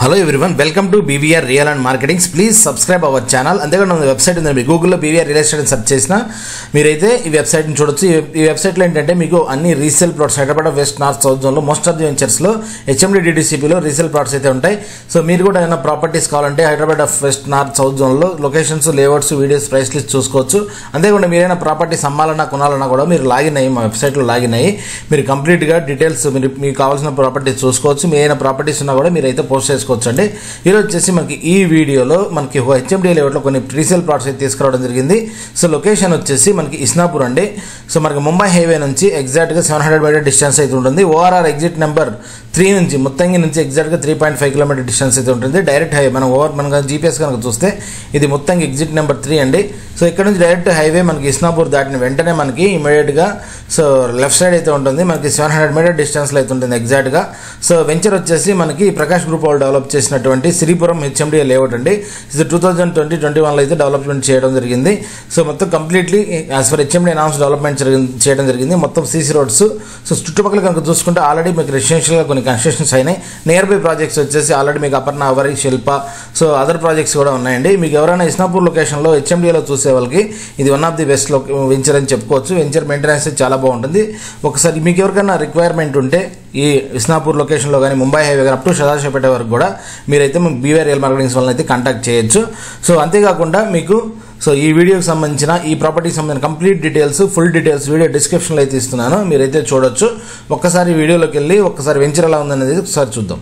hello everyone welcome to BVR real and marketings please subscribe our channel అంతేకాదు మన website ఉంది మీరు గూగుల్లో బీవీఆర్ రియల్ ఎస్టేట్ సెర్చ్ చేసినా మీరైతే ఈ వెబ్సైట్ని చూడొచ్చు ఈ- ఈ వెబ్సైట్లో ఏంటంటే మీకు అన్ని resale plots Hyderabad west north south జోన్లో మోస్ట్ ఆఫ్ ది వెంచర్స్లో హెచ్ఎండి డిడిసిపిలో రీసేల్ ప్లాట్స్ అయితే ఉంటాయి సో మీరు కూడా ఏమైనా ప్రాపర్టీస్ కావాలంటే Hyderabad of west north south జోన్లో locations layouts videos price list చూసుకోవచ్చు అంతేకాకుండా మీరైనా ప్రాపర్టీస్ అమ్మాలన్నా కొనాలన్నా కూడా మీరు లాగిన్ అయ్యి మా వెబ్సైట్లో లాగిన్ అయ్యి మీరు కంప్లీట్గా డీటెయిల్స్ మీరు మీకు కావాల్సిన ప్రాపర్టీస్ చూసుకోవచ్చు మీ ఏమైనా ప్రాపర్టీస్ ఉన్నా కూడా మీరు అయితే పోస్ట్ చేసుకోవచ్చు అండి ఈరోజు వచ్చేసి మనకి ఈ వీడియోలో మనకి హెచ్ఎండి లేఅవుట్లో కొన్ని రీసేల్ ప్లాట్స్ అయితే తీసుకురావడం జరిగింది సో లొకేషన్ వచ్చేసి మనకి ఇస్నాపూర్ అండి సో మనకి ముంబై హైవే నుంచి ఎగ్జాక్ట్గా సెవెన్ హండ్రెడ్ మీటర్ డిస్టెన్స్ అయితే ఉంటుంది ఓఆర్ఆర్ ఎగ్జిట్ నెంబర్ త్రీ నుంచి ముత్తంగి నుంచి ఎగ్జాక్ట్గా three point five kilometre distance అయితే ఉంటుంది డైరెక్ట్ హైవే మనం ఓవర్ మన జీపీఎస్ కనుక చూస్తే ఇది ముత్తంగి ఎగ్జిట్ నెంబర్ త్రీ అండి సో ఇక్కడ నుంచి డైరెక్ట్ హైవే మనకి ఇస్నాపూర్ దాటిన వెంటనే మనకి ఇమీడియట్గా సో లెఫ్ట్ సైడ్ అయితే ఉంటుంది మనకి సెవెన్ హండ్రెడ్ మీటర్ డిస్టెన్స్లో అయితే ఉంటుంది ఎగ్జాక్ట్గా సో వెంచర్ వచ్చేసి మనకి ప్రకాష్ గ్రూప్ వాళ్ళు డెవలప్ చేసినటువంటి శ్రీపురం హెచ్ఎండి లేఅవుట్ అండి ఇది టూ థౌజండ్ ట్వంటీ ట్వంటీ వన్లో అయితే డెవలప్మెంట్ చేయడం జరిగింది సో మొత్తం completely as for HMD announce development జరిగింది చేయడం జరిగింది మొత్తం సీసీ రోడ్స్ సో చుట్టుపక్కల కనుక చూసుకుంటే ఆల్రెడీ మీకు రెసిడెన్షియల్గా కొన్ని కన్స్ట్రక్షన్స్ అయినాయి నియర్ బై ప్రాజెక్ట్స్ వచ్చేసి ఆల్రెడీ మీకు అపర్ణ అవరి శిల్ప సో అదర్ ప్రాజెక్ట్స్ కూడా ఉన్నాయండి మీకు ఎవరైనా ఇస్నాపూర్ లొకేషన్లో హెచ్ఎండిలో చూసే వాళ్ళకి ఇది వన్ ఆఫ్ ది బెస్ట్ లో వెంచర్ అని చెప్పుకోవచ్చు వెంచర్ మెయింటెనెన్స్ చాలా బాగుంటుంది ఒకసారి మీకు ఎవరికైనా రిక్వైర్మెంట్ ఉంటే ఈ ఇస్నాపూర్ లొకేషన్లో కానీ ముంబై హైవే కానీ అప్ టు సదాశివపేట వరకు కూడా మీరైతే బీవీఆర్ రియల్ మార్కెటింగ్స్ వాళ్ళని అయితే కాంటాక్ట్ చేయొచ్చు సో అంతేకాకుండా మీకు సో ఈ వీడియోకి సంబంధించిన ఈ ప్రాపర్టీకి సంబంధించిన complete details full details video డిస్క్రిప్షన్లో అయితే ఇస్తున్నాను మీరైతే చూడొచ్చు ఒక్కసారి వీడియోలోకి వెళ్ళి ఒక్కసారి వెంచర్ ఎలా ఉందనేది ఒకసారి చూద్దాం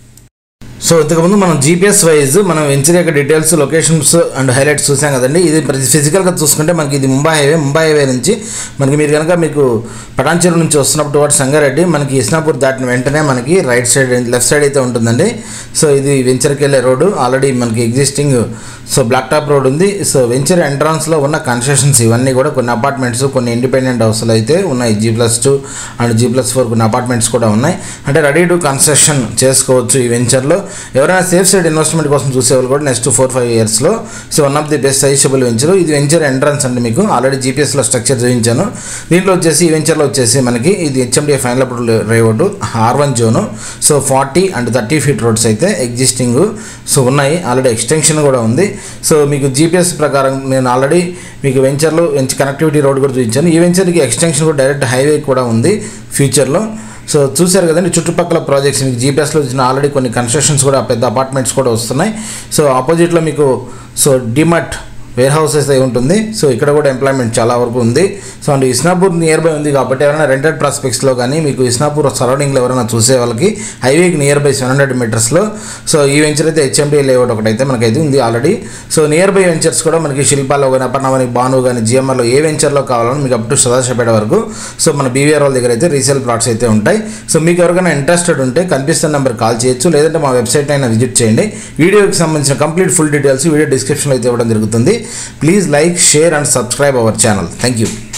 సో ఇంతకుముందు మనం జీపీఎస్ వైజ్ మనం వెంచర్ యొక్క డీటెయిల్స్ లొకేషన్స్ అండ్ హైలైట్స్ చూసాం కదండి ఇది ఫిజికల్గా చూసుకుంటే మనకి ఇది ముంబై హైవే ముంబై హైవే నుంచి మనకి మీరు కనుక మీకు పటాన్చెరు నుంచి వస్తున్నప్పుడు టువర్డ్స్ సంగారెడ్డి మనకి ఇస్నాపూర్ దాటిన వెంటనే మనకి రైట్ సైడ్ లెఫ్ట్ సైడ్ అయితే ఉంటుందండి సో ఇది వెంచర్కి వెళ్ళే రోడ్డు ఆల్రెడీ మనకి existing so black top road ఉంది సో వెంచర్ ఎంట్రన్స్లో ఉన్న కన్స్ట్రక్షన్స్ ఇవన్నీ కూడా కొన్ని అపార్ట్మెంట్స్ కొన్ని ఇండిపెండెంట్ హౌస్లు అయితే ఉన్నాయి G plus two and G plus four కొన్ని అపార్ట్మెంట్స్ కూడా ఉన్నాయి అంటే రెడీ టు కన్స్ట్రక్షన్ చేసుకోవచ్చు ఈ వెంచర్లో ఎవరైనా సేఫ్ సైడ్ ఇన్వెస్ట్మెంట్ కోసం చూసేవాళ్ళు కూడా నెక్స్ట్ ఫోర్ ఫైవ్ ఇయర్స్లో so one of the best suggestable venture ఇది వెంచర్ ఎంట్రన్స్ అండి మీకు ఆల్రెడీ జీపీఎస్లో స్ట్రక్చర్ చూపించాను దీంట్లో వచ్చేసి ఈ వెంచర్లో వచ్చేసి మనకి ఇది హెచ్ఎండిఏ ఫైనల్ అప్పుడు రేవోటు R one zone so forty and thirty feet roads అయితే ఎగ్జిస్టింగ్ సో ఉన్నాయి ఆల్రెడీ ఎక్స్టెన్షన్ కూడా ఉంది సో మీకు జీపీఎస్ ప్రకారం నేను ఆల్రెడీ మీకు వెంచర్లో వెంచర్ కనెక్టివిటీ రోడ్ కూడా చూపించాను ఈ వెంచర్కి ఎక్స్టెన్షన్ కూడా డైరెక్ట్ హైవే కూడా ఉంది ఫ్యూచర్లో సో చూశారు కదండి చుట్టుపక్కల ప్రాజెక్ట్స్ మీకు జీపీఎస్లో వచ్చిన ఆల్రెడీ కొన్ని కన్స్ట్రక్షన్స్ కూడా పెద్ద అపార్ట్మెంట్స్ కూడా వస్తున్నాయి సో ఆపోజిట్లో మీకు సో డిమార్ట్ వేర్ హౌసెస్ అయి ఉంటుంది సో ఇక్కడ కూడా ఎంప్లాయ్మెంట్ చాలా వరకు ఉంది so and Isnapur near by ఉంది కాబట్టి ఎవరైనా రెంటెడ్ ప్రాస్పెక్ట్స్లో కానీ మీకు ఇస్నాపూర్ సరౌండింగ్లో ఎవరైనా చూసే వాళ్ళకి హైవేకి నియర్ బై సెవెన్ హండ్రెడ్ మీటర్స్లో సో ఈ వెంచర్ అయితే హెచ్ఎండి లేఅవుట్ ఒకటైతే మనకైతే ఉంది already so near by ventures కూడా మనకి శిల్పాలో కానీ అపర్ణమని బాను కానీ జిఎంఆర్లో ఏ వెంచర్లో కావాలని మీకు అప్ టు సదాశపేట వరకు సో మన బీవీఆర్ వాళ్ళ దగ్గర అయితే రీసేల్ ప్లాట్స్ అయితే ఉంటాయి సో మీకు ఎవరికైనా ఇంట్రెస్టెడ్ ఉంటే కనిపిస్తున్న నెంబర్ కాల్ చేయొచ్చు లేదంటే మా వెబ్సైట్ అయినా విజిట్ చేయండి వీడియోకి సంబంధించిన కంప్లీట్ ఫుల్ డీటెయిల్స్ వీడియో డిస్క్రిప్షన్లో అయితే ఇవ్వడం జరుగుతుంది please like share and subscribe our channel thank you